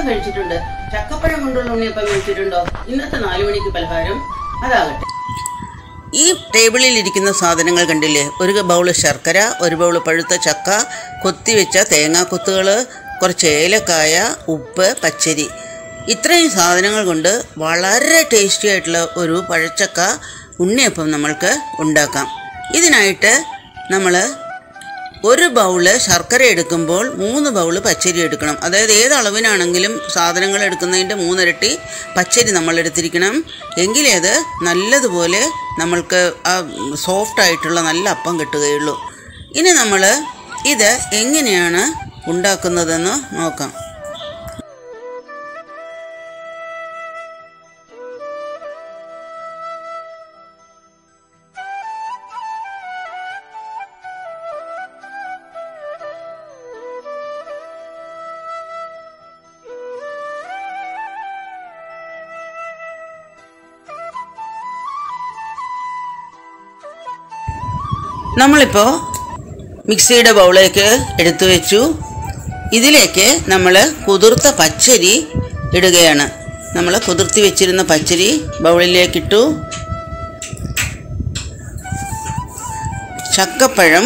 ഉണ്ണിയപ്പം കഴിച്ചിട്ടുണ്ട് ചക്കപ്പഴം കൊണ്ടുള്ള ഉണ്ണിയപ്പം കഴിച്ചിട്ടുണ്ടോ ഇന്നത്തെ നാലു മണിക്ക് പലഹാരം അതാകട്ടെ ഈ ടേബിളിൽ ഇരിക്കുന്ന സാധനങ്ങൾ കണ്ടില്ലേ ഒരു ബൗള് ശർക്കര ഒരു ബൗള് പഴുത്ത ചക്ക കൊത്തിവെച്ച തേങ്ങാക്കൊത്തുകൾ കുറച്ച് ഏലക്കായ ഉപ്പ് പച്ചരി ഇത്രയും സാധനങ്ങൾ കൊണ്ട് വളരെ ടേസ്റ്റി ആയിട്ടുള്ള ഒരു പഴച്ചക്ക ഉണ്ണിയപ്പം നമ്മൾക്ക് ഉണ്ടാക്കാം ഇതിനായിട്ട് നമ്മൾ ഒരു ബൗള് ശർക്കര എടുക്കുമ്പോൾ മൂന്ന് ബൗള് പച്ചരി എടുക്കണം അതായത് ഏത് അളവിനാണെങ്കിലും സാധനങ്ങൾ എടുക്കുന്നതിൻ്റെ മൂന്നിരട്ടി പച്ചരി നമ്മൾ എടുത്തിരിക്കണം എങ്കിലേ അത് നല്ലതുപോലെ നമ്മൾക്ക് ആ സോഫ്റ്റ് ആയിട്ടുള്ള നല്ല അപ്പം കിട്ടുകയുള്ളൂ ഇനി നമ്മൾ ഇത് എങ്ങനെയാണ് ഉണ്ടാക്കുന്നതെന്ന് നോക്കാം നമ്മളിപ്പോൾ മിക്സിയുടെ ബൗളിലേക്ക് എടുത്തു വെച്ചു ഇതിലേക്ക് നമ്മൾ കുതിർത്ത പച്ചരി ഇടുകയാണ് നമ്മൾ കുതിർത്തി വെച്ചിരുന്ന പച്ചരി ബൗളിലേക്ക് ഇട്ടു ചക്കപ്പഴം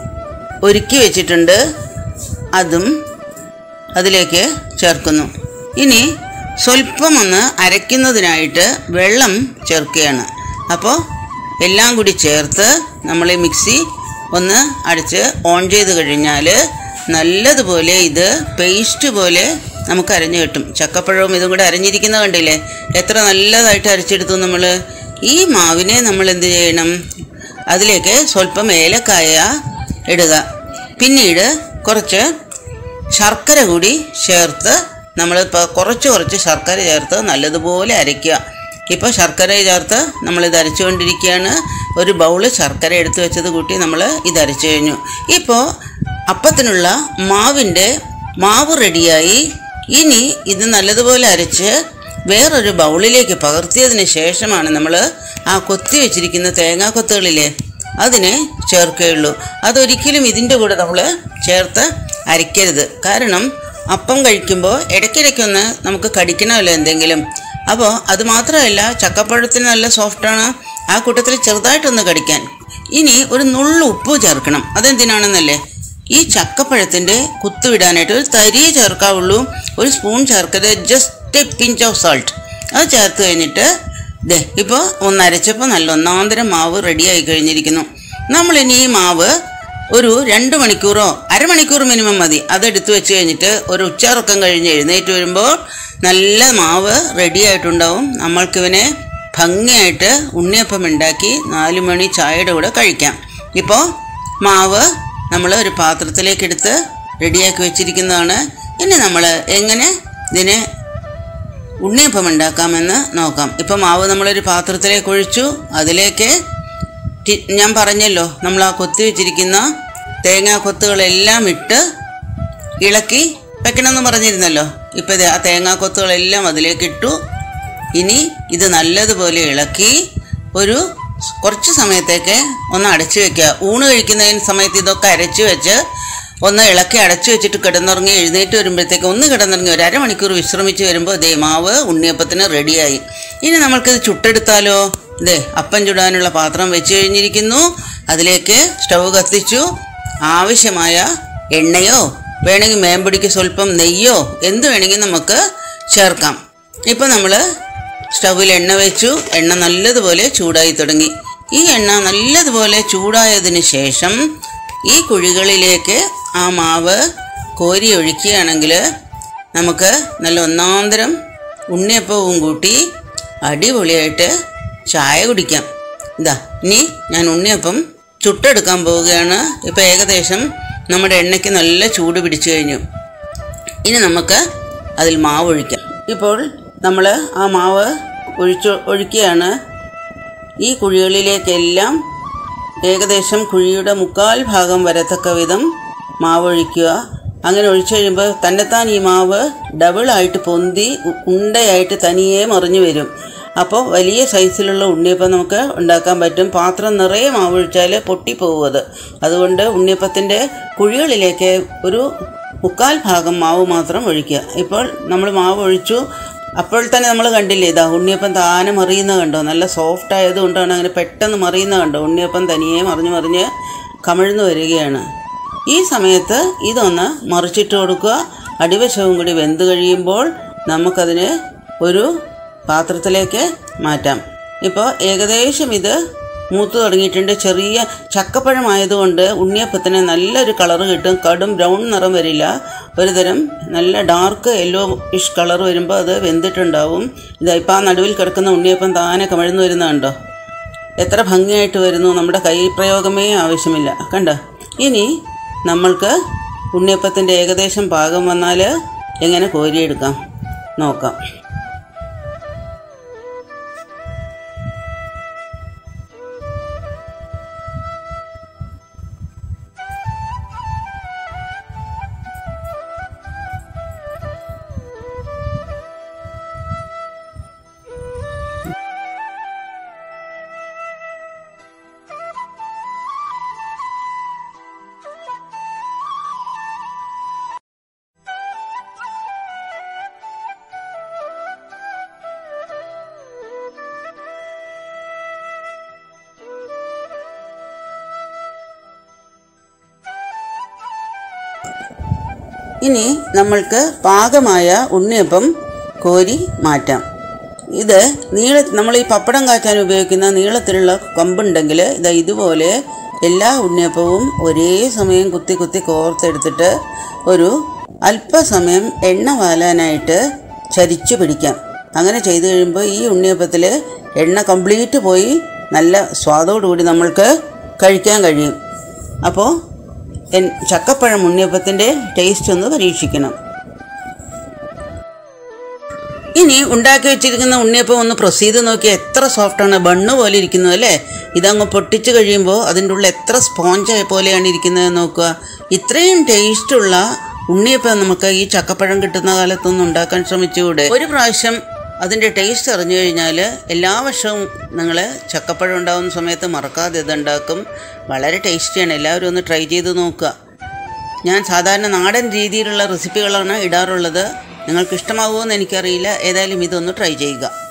ഒരുക്കി വെച്ചിട്ടുണ്ട് അതും അതിലേക്ക് ചേർക്കുന്നു ഇനി സ്വല്പം ഒന്ന് അരയ്ക്കുന്നതിനായിട്ട് വെള്ളം ചേർക്കുകയാണ് അപ്പോൾ എല്ലാം കൂടി ചേർത്ത് നമ്മൾ ഈ മിക്സി ഒന്ന് അടച്ച് ഓൺ ചെയ്ത് കഴിഞ്ഞാൽ നല്ലതുപോലെ ഇത് പേസ്റ്റ് പോലെ നമുക്ക് അരഞ്ഞു കിട്ടും ചക്കപ്പഴവും ഇതും കൂടെ അരഞ്ഞിരിക്കുന്ന കണ്ടില്ലേ എത്ര നല്ലതായിട്ട് അരച്ചെടുത്തു നമ്മൾ ഈ മാവിനെ നമ്മൾ എന്ത് ചെയ്യണം അതിലേക്ക് സ്വല്പം ഏലക്കായ ഇടുക പിന്നീട് കുറച്ച് ശർക്കര കൂടി ചേർത്ത് നമ്മളിപ്പോൾ കുറച്ച് കുറച്ച് ശർക്കര ചേർത്ത് നല്ലതുപോലെ അരയ്ക്കുക ഇപ്പോൾ ശർക്കര ചേർത്ത് നമ്മളിത് അരച്ചുകൊണ്ടിരിക്കുകയാണ് ഒരു ബൗള് ശർക്കര എടുത്തു വെച്ചത് കൂട്ടി നമ്മൾ ഇത് അരച്ചു കഴിഞ്ഞു ഇപ്പോൾ അപ്പത്തിനുള്ള മാവിൻ്റെ മാവ് റെഡിയായി ഇനി ഇത് നല്ലതുപോലെ അരച്ച് വേറൊരു ബൗളിലേക്ക് പകർത്തിയതിന് ശേഷമാണ് നമ്മൾ ആ കൊത്തി വെച്ചിരിക്കുന്ന തേങ്ങാക്കൊത്തുകളില്ലേ അതിനെ ചേർക്കുകയുള്ളൂ അതൊരിക്കലും ഇതിൻ്റെ കൂടെ നമ്മൾ ചേർത്ത് അരയ്ക്കരുത് കാരണം അപ്പം കഴിക്കുമ്പോൾ ഇടയ്ക്കിടയ്ക്കൊന്ന് നമുക്ക് കടിക്കണമല്ലോ എന്തെങ്കിലും അപ്പോൾ അത് മാത്രമല്ല ചക്കപ്പഴത്തിന് നല്ല സോഫ്റ്റാണ് ആ കൂട്ടത്തിൽ ചെറുതായിട്ടൊന്ന് കടിക്കാൻ ഇനി ഒരു നുള്ളു ഉപ്പ് ചേർക്കണം അതെന്തിനാണെന്നല്ലേ ഈ ചക്കപ്പഴത്തിൻ്റെ കുത്തുവിടാനായിട്ട് ഒരു തരിയെ ചേർക്കാവുള്ളൂ ഒരു സ്പൂൺ ചേർക്കരുത് just a pinch of salt അത് ചേർത്ത് കഴിഞ്ഞിട്ട് ദേ ഇപ്പോൾ ഒന്ന് അരച്ചപ്പോൾ നല്ല ഒന്നാന്തരം മാവ് റെഡിയായി കഴിഞ്ഞിരിക്കുന്നു നമ്മളിനി ഈ മാവ് ഒരു രണ്ട് മണിക്കൂറോ അരമണിക്കൂർ മിനിമം മതി അതെടുത്ത് വെച്ച് കഴിഞ്ഞിട്ട് ഒരു ഉച്ചറക്കം കഴിഞ്ഞ് എഴുന്നേറ്റ് വരുമ്പോൾ നല്ല മാവ് റെഡി ആയിട്ടുണ്ടാവും നമ്മൾക്കിവനെ ഭംഗിയായിട്ട് ഉണ്ണിയപ്പം ഉണ്ടാക്കി നാല് മണി ചായയുടെ കൂടെ കഴിക്കാം ഇപ്പോൾ മാവ് നമ്മൾ ഒരു പാത്രത്തിലേക്ക് എടുത്ത് റെഡിയാക്കി വെച്ചിരിക്കുന്നതാണ് ഇനി നമ്മൾ എങ്ങനെ ഇതിനെ ഉണ്ണിയപ്പം ഉണ്ടാക്കാമെന്ന് നോക്കാം ഇപ്പം മാവ് നമ്മളൊരു പാത്രത്തിലേക്ക് ഒഴിച്ചു അതിലേക്ക് ടി- ഞാൻ പറഞ്ഞല്ലോ നമ്മൾ ആ കൊത്തി വെച്ചിരിക്കുന്ന തേങ്ങാ കൊത്തുകളെല്ലാം ഇട്ട് ഇളക്കി വെക്കണമെന്ന് പറഞ്ഞിരുന്നല്ലോ ഇപ്പം ഇത് ആ തേങ്ങാ കൊത്തുകളെല്ലാം അതിലേക്ക് ഇട്ടു ഇനി ഇത് നല്ലതുപോലെ ഇളക്കി ഒരു കുറച്ച് സമയത്തേക്ക് ഒന്ന് അടച്ചു വെക്കുക ഊണ് കഴിക്കുന്നതിന് സമയത്ത് ഇതൊക്കെ അരച്ചു വെച്ച് ഒന്ന് ഇളക്കി അടച്ചു വെച്ചിട്ട് കിടന്നുറങ്ങി എഴുന്നേറ്റ് വരുമ്പോഴത്തേക്ക് ഒന്ന് കിടന്നുറങ്ങി ഒരു അരമണിക്കൂർ വിശ്രമിച്ച് വരുമ്പോൾ ദേ മാവ് ഉണ്ണിയപ്പത്തിന് റെഡിയായി ഇനി നമ്മൾക്കിത് ചുട്ടെടുത്താലോ ദേ അപ്പം ചുടാനുള്ള പാത്രം വെച്ച് കഴിഞ്ഞിരിക്കുന്നു അതിലേക്ക് സ്റ്റൗ കത്തിച്ചു ആവശ്യമായ എണ്ണയോ വേണമെങ്കിൽ മേമ്പൊടിക്ക് സ്വല്പം നെയ്യോ എന്ത് വേണമെങ്കിൽ നമുക്ക് ചേർക്കാം ഇപ്പം നമ്മൾ സ്റ്റൗവിൽ എണ്ണ വെച്ചു എണ്ണ നല്ലതുപോലെ ചൂടായി തുടങ്ങി ഈ എണ്ണ നല്ലതുപോലെ ചൂടായതിന് ശേഷം ഈ കുഴികളിലേക്ക് ആ മാവ് കോരി ഒഴിക്കുകയാണെങ്കിൽ നമുക്ക് നല്ല ഒന്നാന്തരം ഉണ്ണിയപ്പവും കൂട്ടി അടിപൊളിയായിട്ട് ചായ കുടിക്കാം ഇതാ ഇനി ഞാൻ ഉണ്ണിയപ്പം ചുട്ടെടുക്കാൻ പോവുകയാണ് ഇപ്പം ഏകദേശം നമ്മുടെ എണ്ണയ്ക്ക് നല്ല ചൂട് പിടിച്ചു കഴിഞ്ഞു ഇനി നമുക്ക് അതിൽ മാവ് ഒഴിക്കാം ഇപ്പോൾ നമ്മൾ ആ മാവ് ഒഴിച്ചു ഒഴിക്കുകയാണ് ഈ കുഴികളിലേക്കെല്ലാം ഏകദേശം കുഴിയുടെ മുക്കാൽ ഭാഗം വരത്തക്ക വിധം മാവ് ഒഴിക്കുക അങ്ങനെ ഒഴിച്ചു കഴിയുമ്പോൾ തന്നെത്താൻ ഈ മാവ് ഡബിളായിട്ട് പൊന്തി ഉ- ഉണ്ടയായിട്ട് തനിയെ മറിഞ്ഞു വരും അപ്പോൾ വലിയ സൈസിലുള്ള ഉണ്ണിയപ്പം നമുക്ക് ഉണ്ടാക്കാൻ പറ്റും പാത്രം നിറയെ മാവ് ഒഴിച്ചാൽ പൊട്ടിപ്പോകും അത് അതുകൊണ്ട് ഉണ്ണിയപ്പത്തിൻ്റെ കുഴികളിലേക്ക് ഒരു മുക്കാൽ ഭാഗം മാവ് മാത്രം ഒഴിക്കുക ഇപ്പോൾ നമ്മൾ മാവ് ഒഴിച്ചു അപ്പോൾ തന്നെ നമ്മൾ കണ്ടില്ലേ ഇതാ ഉണ്ണിയപ്പം താനെ മറിയുന്ന കണ്ടോ നല്ല സോഫ്റ്റ് ആയതുകൊണ്ടാണ് അങ്ങനെ പെട്ടെന്ന് മറിയുന്ന കണ്ടോ ഉണ്ണിയപ്പം തനിയെ മറിഞ്ഞ് മറിഞ്ഞ് കമിഴ്ന്നു വരികയാണ് ഈ സമയത്ത് ഇതൊന്ന് മറിച്ചിട്ട് കൊടുക്കുക അടിവശവും കൂടി വെന്ത് കഴിയുമ്പോൾ നമുക്കതിന് ഒരു പാത്രത്തിലേക്ക് മാറ്റാം ഇപ്പോൾ ഏകദേശം ഇത് മൂത്ത് തുടങ്ങിയിട്ടുണ്ട് ചെറിയ ചക്കപ്പഴമായതുകൊണ്ട് ഉണ്ണിയപ്പത്തിന് നല്ലൊരു കളറ് കിട്ടും കടും ബ്രൗൺ നിറം വരില്ല ഒരു തരം നല്ല ഡാർക്ക് യെല്ലോ ഇഷ് കളർ വരുമ്പോൾ അത് വെന്തിട്ടുണ്ടാവും ഇതാ ഇപ്പോൾ ആ നടുവിൽ കിടക്കുന്ന ഉണ്ണിയപ്പം താനെ കമിഴ്ന്നു വരുന്ന കണ്ടോ എത്ര ഭംഗിയായിട്ട് വരുന്നു നമ്മുടെ കൈ പ്രയോഗമേ ആവശ്യമില്ല കണ്ടോ ഇനി നമ്മൾക്ക് ഉണ്ണിയപ്പത്തിൻ്റെ ഏകദേശം പാകം വന്നാൽ എങ്ങനെ കോരിയെടുക്കാം നോക്കാം ഇനി നമ്മൾക്ക് പാകമായ ഉണ്ണിയപ്പം കോരി മാറ്റാം ഇത് നീള നമ്മൾ ഈ പപ്പടം കാച്ചാൻ ഉപയോഗിക്കുന്ന നീളത്തിലുള്ള കമ്പുണ്ടെങ്കിൽ ഇത് ഇതുപോലെ എല്ലാ ഉണ്ണിയപ്പവും ഒരേ സമയം കുത്തി കുത്തി കോർത്തെടുത്തിട്ട് ഒരു അല്പസമയം എണ്ണ വാലാനായിട്ട് ചരിച്ചു പിടിക്കാം അങ്ങനെ ചെയ്തു കഴിയുമ്പോൾ ഈ ഉണ്ണിയപ്പത്തിൽ എണ്ണ കംപ്ലീറ്റ് പോയി നല്ല സ്വാദോടുകൂടി നമ്മൾക്ക് കഴിക്കാൻ കഴിയും അപ്പോൾ എൻ ചക്കപ്പഴം ഉണ്ണിയപ്പത്തിൻ്റെ ടേസ്റ്റ് ഒന്ന് പരീക്ഷിക്കണം ഇനി ഉണ്ടാക്കി വെച്ചിരിക്കുന്ന ഉണ്ണിയപ്പം ഒന്ന് പ്രസ് ചെയ്ത് നോക്കി എത്ര സോഫ്റ്റാണ് ബണ്ണ് പോലെ ഇരിക്കുന്നത് അല്ലേ ഇതങ്ങ് പൊട്ടിച്ച് കഴിയുമ്പോൾ അതിൻ്റെ ഉള്ളിൽ എത്ര സ്പോഞ്ച് പോലെയാണ് ഇരിക്കുന്നത് നോക്കുക ഇത്രയും ടേസ്റ്റുള്ള ഉണ്ണിയപ്പം നമുക്ക് ഈ ചക്കപ്പഴം കിട്ടുന്ന കാലത്തൊന്നും ഉണ്ടാക്കാൻ ശ്രമിച്ചുകൂടെ ഒരു പ്രാവശ്യം അതിൻ്റെ ടേസ്റ്റ് അറിഞ്ഞു കഴിഞ്ഞാൽ എല്ലാ വർഷവും നിങ്ങൾ ചക്കപ്പഴം ഉണ്ടാകുന്ന സമയത്ത് മറക്കാതെ ഇതുണ്ടാക്കും വളരെ ടേസ്റ്റിയാണ് എല്ലാവരും ഒന്ന് ട്രൈ ചെയ്ത് നോക്കുക ഞാൻ സാധാരണ നാടൻ രീതിയിലുള്ള റെസിപ്പികളാണ് ഇടാറുള്ളത് നിങ്ങൾക്ക് ഇഷ്ടമാവുമോ എന്ന് എനിക്കറിയില്ല ഏതായാലും ഇതൊന്ന് ട്രൈ ചെയ്യുക